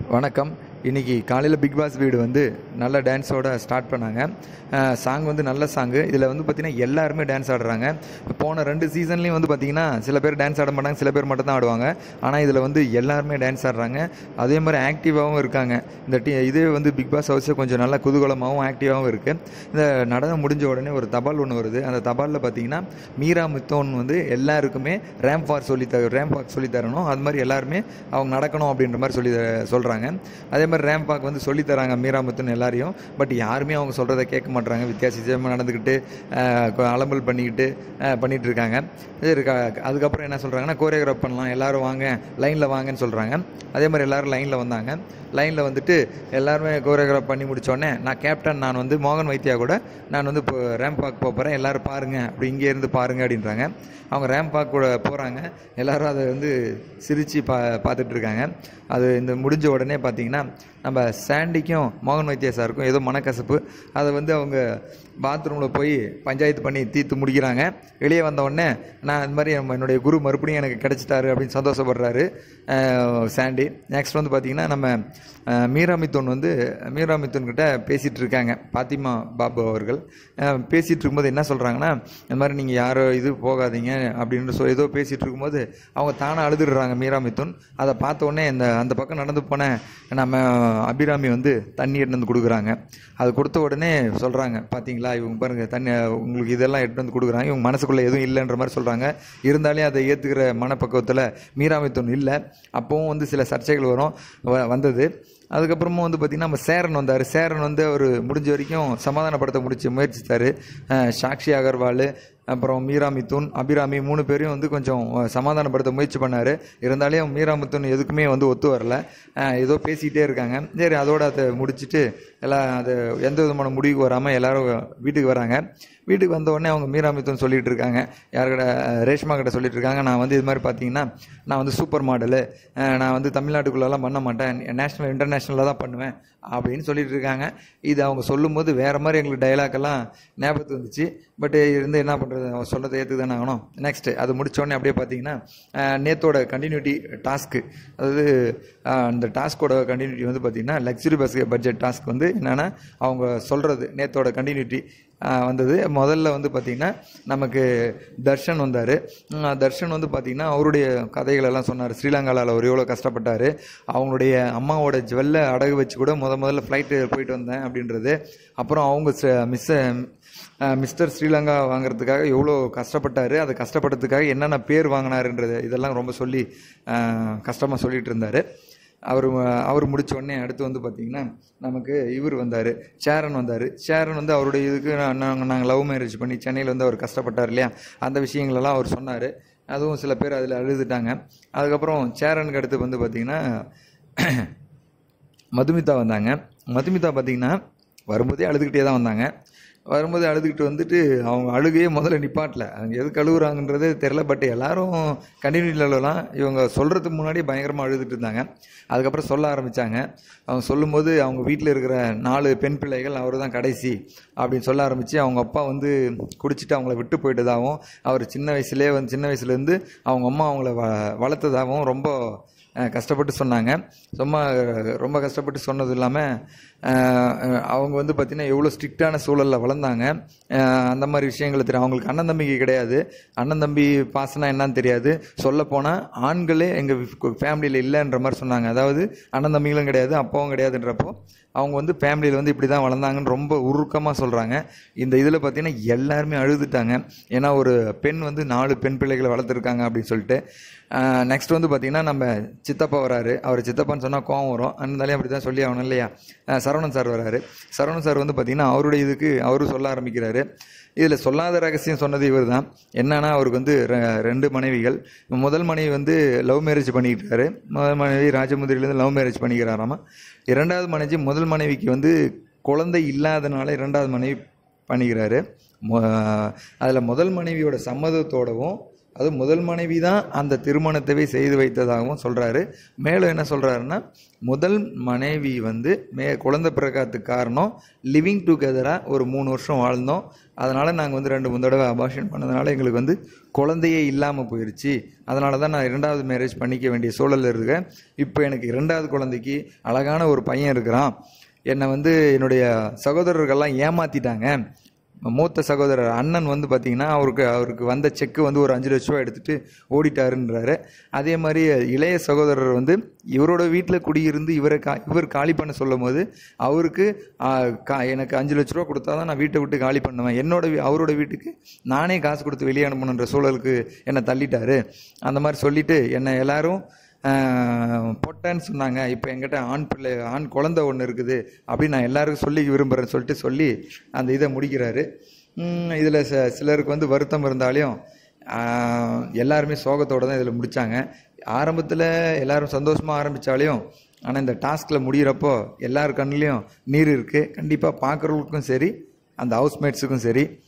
வணக்கம் இன்னைக்கு காலையில் பிக் பாஸ் வீடு வந்து நல்ல டான்ஸோட ஸ்டார்ட் பண்ணாங்க சாங் வந்து நல்ல சாங்கு இதில் வந்து பார்த்திங்கன்னா எல்லாருமே டான்ஸ் ஆடுறாங்க போன ரெண்டு சீசன்லேயும் வந்து பார்த்திங்கன்னா சில பேர் டான்ஸ் ஆட மாட்டாங்க சில பேர் மட்டும் தான் ஆடுவாங்க ஆனால் இதில் வந்து எல்லாருமே டான்ஸ் ஆடுறாங்க அதே மாதிரி ஆக்டிவாகவும் இருக்காங்க இந்த டி இதே வந்து பிக் பாஸ் ஹவுஸே கொஞ்சம் நல்லா குதூகலமாகவும் ஆக்டிவாகவும் இருக்குது இந்த நடனம் முடிஞ்ச உடனே ஒரு தபால் ஒன்று வருது அந்த தபாலில் பார்த்தீங்கன்னா மீரா மித்தோன் வந்து எல்லாருக்குமே ரேம்ப் வாக் சொல்லி த ரேம்ப் வாக் சொல்லி தரணும் அது மாதிரி எல்லாருமே அவங்க நடக்கணும் அப்படின்ற மாதிரி சொல்லி சொல்கிறாங்க அதே மாதிரி ரேம்ப் வாக் வந்து சொல்லி தராங்க மீரா மித்தோன் எல்லாரையும் பட் யாருமே அவங்க சொல்கிறத கேட்க மாட்றாங்க வித்தியாச வித்தியாசமாக நடந்துக்கிட்டு அஹ், கொ- அலம்பல் பண்ணிக்கிட்டு அஹ், பண்ணிட்டு இருக்காங்க சரி க- அதுக்கப்புறம் என்ன சொல்கிறாங்கன்னா கோரியோகிராஃப் பண்ணலாம் எல்லாரும் வாங்க லைனில் வாங்கன்னு சொல்கிறாங்க அதே மாதிரி எல்லாரும் லைனில் வந்தாங்க லைனில் வந்துட்டு எல்லாருமே கோரியோகிராஃப் பண்ணி முடிச்சோடனே நான் கேப்டன் நான் வந்து மோகன் வைத்தியா கூட நான் வந்து இப்போ ரேம்ப் வாக் போக போகிறேன் எல்லாரும் பாருங்க அப்படி இங்கே இருந்து பாருங்க அப்படின்றாங்க அவங்க ரேம்ப் வாக் கூட போகிறாங்க எல்லாரும் அதை வந்து சிரித்து பா பார்த்துட்டு இருக்காங்க அது இந்த முடிஞ்ச உடனே பார்த்தீங்கன்னா நம்ம சாண்டிக்கும் மோகன் வைத்தியா சாருக்கும் ஏதோ மனக்கசப்பு அதை வந்து அவங்க பாத்ரூமில் போய் பஞ்சாயத்து பண்ணி தீர்த்து முடிக்கிறாங்க வெளியே வந்த உடனே நான் இந்த மாதிரி நம்ம என்னுடைய குரு மறுபடியும் எனக்கு கிடைச்சிட்டாரு அப்படின்னு சந்தோஷப்படுறாரு அஹ், சாண்டி நெக்ஸ்ட் வந்து பார்த்திங்கன்னா நம்ம அஹ், மீரா மித்துன் வந்து மீரா மித்துன் கிட்ட பேசிகிட்டு இருக்காங்க பாத்திமா பாபு அவர்கள் அஹ், பேசிட்டு இருக்கும்போது என்ன சொல்கிறாங்கன்னா இந்த மாதிரி நீங்கள் யாரோ இது போகாதீங்க அப்படின்னு சொல்லி ஏதோ பேசிகிட்டு இருக்கும்போது அவங்க தானாக அழுதுடுறாங்க மீரா மித்துன் அதை பார்த்த உடனே இந்த அந்த பக்கம் நடந்து போன நம்ம அபிராமி வந்து தண்ணி எடுத்து வந்து கொடுக்குறாங்க அது கொடுத்த உடனே சொல்கிறாங்க பார்த்தீங்களா இவங்க பாருங்கள் தண்ணி உங்களுக்கு இதெல்லாம் எடுத்து வந்து கொடுக்குறாங்க இவங்க மனசுக்குள்ளே எதுவும் இல்லைன்ற மாதிரி சொல்கிறாங்க இருந்தாலே அதை ஏற்றுக்கிற மனப்பக்குவத்தில் மீராமித்தொன் இல்லை அப்போவும் வந்து சில சர்ச்சைகள் வரும் வ- வந்தது அதுக்கப்புறமும் வந்து பார்த்திங்கன்னா நம்ம சேரன் வந்தார் சேரன் வந்து அவர் முடிஞ்ச வரைக்கும் சமாதானப்படுத்த முடிச்சு முயற்சித்தார் சாக்ஷி அகர்வால் அப்புறம் மீரா மிதுன் அபிராமி மூணு பேரையும் வந்து கொஞ்சம் அஹ், சமாதானப்படுத்த முயற்சி பண்ணார் இருந்தாலும் மீரா மிதுன் எதுக்குமே வந்து ஒத்து வரல அஹ், ஏதோ பேசிக்கிட்டே இருக்காங்க சரி அதோட அதை முடிச்சுட்டு எல்லாம் அது எந்த விதமான முடிவுக்கு வராமல் எல்லாரும் வீட்டுக்கு வராங்க வீட்டுக்கு வந்த உடனே அவங்க மீரா மிதுன் சொல்லிட்டு இருக்காங்க யார்கிட்ட அஹ், ரேஷ்மா கிட்ட சொல்லிட்டு இருக்காங்க நான் வந்து இது மாதிரி பார்த்தீங்கன்னா நான் வந்து சூப்பர் மாடலு நான் வந்து தமிழ்நாட்டுக்குள்ளெல்லாம் பண்ண மாட்டேன் நேஷ்னல் இன்டர்நேஷ்னலாக தான் பண்ணுவேன் அப்படின்னு சொல்லிட்டு இருக்காங்க இது அவங்க சொல்லும்போது வேற மாதிரி எங்களுக்கு டைலாக் எல்லாம் ஞாபகத்துக்கு வந்துச்சு பட் இருந்து என்ன பண்ணுறது அவங்க சொன்னதை ஏற்றுக்கு தானே ஆகணும் நெக்ஸ்ட் அது முடிச்ச உடனே அப்படியே பார்த்தீங்கன்னா அஹ், நேத்தோட கண்டினியூட்டி டாஸ்க்கு அதாவது அஹ், அந்த டாஸ்கோட கண்டினியூட்டி வந்து பார்த்தீங்கன்னா லக்ஸுரி பஸ் பட்ஜெட் டாஸ்க் வந்து என்னென்னா அவங்க சொல்கிறது நேத்தோட கண்டினியூட்டி வந்தது முதல்ல வந்து பார்த்திங்கன்னா நமக்கு தர்ஷன் வந்தார் தர்ஷன் வந்து பார்த்திங்கன்னா அவருடைய கதைகள் எல்லாம் சொன்னார் ஸ்ரீலங்காவில் அவர் எவ்வளோ கஷ்டப்பட்டார் அவங்களுடைய அம்மாவோட ஜுவல்லை அடகு வச்சு கூட முத முதல்ல ஃப்ளைட்டு போயிட்டு வந்தேன் அப்படின்றது அப்புறம் அவங்க மிஸ்ஸை மிஸ்டர் ஸ்ரீலங்கா வாங்குறதுக்காக எவ்வளோ கஷ்டப்பட்டார் அது கஷ்டப்பட்டதுக்காக என்னென்ன பேர் வாங்கினாருன்றது இதெல்லாம் ரொம்ப சொல்லி கஷ்டமாக சொல்லிட்டு இருந்தார் அவர் அவர் முடிச்ச உடனே அடுத்து வந்து பார்த்திங்கன்னா நமக்கு இவர் வந்தார் சேரன் வந்தார் சேரன் வந்து அவருடைய இதுக்கு நாங்கள் நாங்கள் லவ் மேரேஜ் பண்ணி சென்னையில் வந்து அவர் கஷ்டப்பட்டார் இல்லையா அந்த விஷயங்களெல்லாம் அவர் சொன்னார் அதுவும் சில பேர் அதில் அழுதுட்டாங்க அதுக்கப்புறம் சேரனுக்கு அடுத்து வந்து பார்த்திங்கன்னா மதுமிதா வந்தாங்க மதுமிதா பார்த்தீங்கன்னா வரும்போதே அழுதுகிட்டே தான் வந்தாங்க வரும்போது அழுதுகிட்டு வந்துட்டு அவங்க அழுகையே முதல்ல நிப்பாட்டல அவங்க எதுக்கு அழுகுறாங்கன்றதே தெரில பட் எல்லாரும் கண்டினியூலாம் இவங்க சொல்கிறதுக்கு முன்னாடி பயங்கரமாக அழுதுட்டு இருந்தாங்க அதுக்கப்புறம் சொல்ல ஆரம்பித்தாங்க அவங்க சொல்லும்போது அவங்க வீட்டில் இருக்கிற நாலு பெண் பிள்ளைகள் அவர் தான் கடைசி அப்படின்னு சொல்ல ஆரம்பித்து அவங்க அப்பா வந்து குடிச்சிட்டு அவங்கள விட்டு போயிட்டதாகவும் அவர் சின்ன வயசுலேயே வந்து சின்ன வயசுலேருந்து அவங்க அம்மா அவங்கள வ வளர்த்ததாகவும் ரொம்ப அஹ் கஷ்டப்பட்டு சொன்னாங்க சும்மா அஹ் ரொம்ப கஷ்டப்பட்டு சொன்னது இல்லாமல் அவங்க வந்து பார்த்திங்கன்னா எவ்வளோ ஸ்ட்ரிக்டான சூழலில் வளர்ந்தாங்க அஹ் அந்த மாதிரி விஷயங்களை தெரியும் அவங்களுக்கு அண்ணன் தம்பிக்கு கிடையாது அண்ணன் தம்பி பாசனா என்னன்னு தெரியாது சொல்லப்போனால் ஆண்களே எங்கள் ஃபேமிலியில் இல்லைன்ற மாதிரி சொன்னாங்க அதாவது அண்ணன் தம்பிகளும் கிடையாது அப்பாவும் கிடையாதுன்றப்போ அவங்க வந்து ஃபேமிலியில் வந்து இப்படி தான் வளர்ந்தாங்கன்னு ரொம்ப உருக்கமாக சொல்கிறாங்க இந்த இதில் பார்த்தீங்கன்னா எல்லாருமே அழுதுட்டாங்க ஏன்னா ஒரு பெண் வந்து நாலு பெண் பிள்ளைகளை வளர்த்துருக்காங்க அப்படின்னு சொல்லிட்டு நெக்ஸ்ட் வந்து பார்த்திங்கன்னா நம்ம சித்தப்பா வராரு அவர் சித்தப்பான்னு சொன்னால் கோவம் வரும் இருந்தாலே அப்படி தான் சொல்லி ஆகணும் இல்லையா அஹ் சரவணன் சார் வராரு சரவணன் சார் வந்து பார்த்திங்கன்னா அவருடைய இதுக்கு அவரும் சொல்ல ஆரம்பிக்கிறாரு இதில் சொல்லாத ரகசியம் சொன்னது இவர் தான் என்னன்னா அவருக்கு வந்து ரெ- ரெண்டு மனைவிகள் முதல் மனைவி வந்து லவ் மேரேஜ் பண்ணிக்கிட்டாரு முதல் மனைவி ராஜமுந்திரிலேருந்து லவ் மேரேஜ் பண்ணிக்கிறாராமா இரண்டாவது மனைவி முதல் மனைவிக்கு வந்து குழந்தை இல்லாதனால இரண்டாவது மனைவி பண்ணிக்கிறாரு அதில் முதல் மனைவியோட சம்மதத்தோடவும் அது முதல் மனைவி தான் அந்த திருமணத்தவே செய்து வைத்ததாகவும் சொல்கிறாரு மேலும் என்ன சொல்கிறாருன்னா முதல் மனைவி வந்து மே குழந்தை பிறக்காததுக்கு காரணம் லிவிங் டுகெதராக ஒரு மூணு வருஷம் வாழ்ந்தோம் அதனால் நாங்கள் வந்து ரெண்டு மூணு தடவை அபாஷன் பண்ணதுனால எங்களுக்கு வந்து குழந்தையே இல்லாமல் போயிடுச்சு அதனால தான் நான் இரண்டாவது மேரேஜ் பண்ணிக்க வேண்டிய சூழல் இருக்கேன் இப்போ எனக்கு இரண்டாவது குழந்தைக்கு அழகான ஒரு பையன் இருக்கிறான் என்னை வந்து என்னுடைய சகோதரர்கள்லாம் ஏமாற்றிட்டாங்க மூத்த சகோதரர் அண்ணன் வந்து பார்த்தீங்கன்னா அவருக்கு அவருக்கு வந்த செக்கு வந்து ஒரு அஞ்சு லட்ச ரூபா எடுத்துட்டு ஓடிட்டாருன்றாரு அதே மாதிரி இளைய சகோதரர் வந்து இவரோட வீட்டில் குடியிருந்து இவரை கா இவர் காலி பண்ண சொல்லும் போது அவருக்கு ஆ, கா எனக்கு அஞ்சு லட்ச ரூபா கொடுத்தா தான் நான் வீட்டை விட்டு காலி பண்ணுவேன் என்னோட வீ- அவரோட வீட்டுக்கு நானே காசு கொடுத்து வெளியே அனுப்பணுன்ற சூழலுக்கு என்னை தள்ளிட்டாரு அந்த மாதிரி சொல்லிட்டு என்னை எல்லாரும் ஆஹ், பொட்டன்னு சொன்னாங்க இப்போ என்கிட்ட ஆண் பிள்ளை ஆண் குழந்தை ஒன்று இருக்குது அப்படின்னு நான் எல்லாருக்கும் சொல்லி விரும்புகிறேன்னு சொல்லிட்டு சொல்லி அந்த இதை முடிக்கிறாரு இதில் ச சிலருக்கு வந்து வருத்தம் இருந்தாலையும் ஆஹ், எல்லாருமே சோகத்தோடு தான் இதில் முடித்தாங்க ஆரம்பத்தில் எல்லாரும் சந்தோஷமாக ஆரம்பித்தாலையும் ஆனால் இந்த டாஸ்கில் முடிகிறப்போ எல்லார் கண்ணுலேயும் நீர் இருக்குது கண்டிப்பாக பார்க்குறவங்களுக்கும் சரி அந்த ஹவுஸ்மேட்ஸுக்கும் சரி